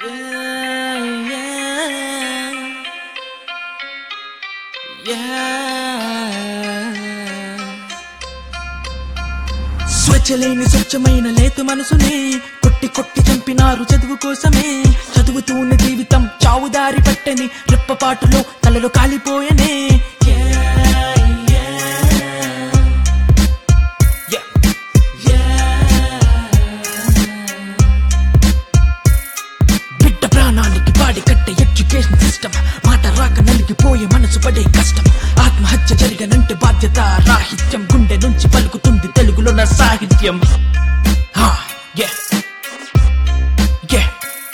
స్వచ్ఛలేని స్వచ్ఛమైన లేతు మనసునే కొట్టి కొట్టి చంపినారు చదువు కోసమే చదువుతూనే జీవితం చావుదారి పట్టని రెప్పపాటులో తలలో కాలిపోయనే Yeah. బిడ్డ ప్రాణానికి పాడి కట్టే ఎడ్యుకేషన్ సిస్టమ్ మాట రాక నలిగిపోయే మనసు పడే కష్టం ఆత్మహత్య జరిగనంటే బాధ్యత రాహిత్యం గుండె నుంచి పలుకుతుంది తెలుగులో నా సాహిత్యం హా, yeah. Yeah.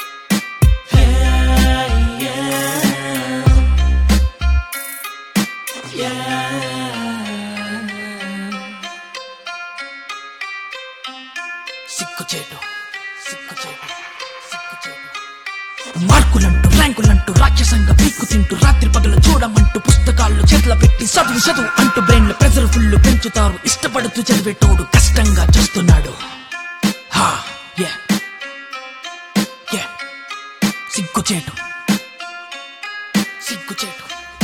సిగ్గుచేటు సిగ్గుచేటు సిగ్గుచేటు మార్కులంటూ ర్యాంకులంటూ రాక్షసంగా పీక్కు తింటూ రాత్రి పగలు చూడమంటూ పుస్తకాల్లో చేతుల పెట్టి చదువు చదువు అంటూ బ్రెయిన్ ప్రెజర్ ఫుల్ పెంచుతారు ఇష్టపడుతూ చదివేటోడు కష్టంగా చూస్తున్నాడు హా యే యే సిగ్గుచేటు సిగ్గుచేటు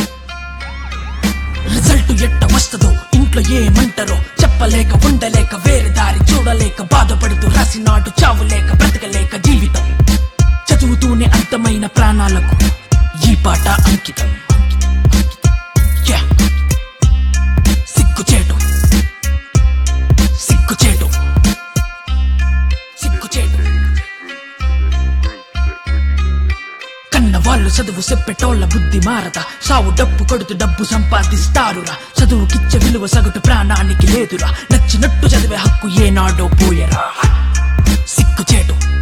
రిజల్ట్ ఎట్ట వస్తుందో ఇంట్లో ఏమంటారో చెప్పలేక ఉండలేక వేరే దారి చూడలేక బాధపడుతూ రాసినాడు చావులేక బ్రతకలేక జీవితం చదువుతూనే అంతమైన ప్రాణాలకు ఈ పాట అంకితం Yeah. సిగ్గుచేటు సిగ్గుచేటు సిగ్గుచేటు కన్న వాళ్ళు చదువు చెప్పేటోళ్ళ బుద్ధి మారదా సావు డప్పు కొడుతూ డబ్బు సంపాదిస్తారురా చదువుకిచ్చే విలువ సగటు ప్రాణానికి లేదురా నచ్చినట్టు చదివే హక్కు ఏనాడో పోయరా సిగ్గుచేటు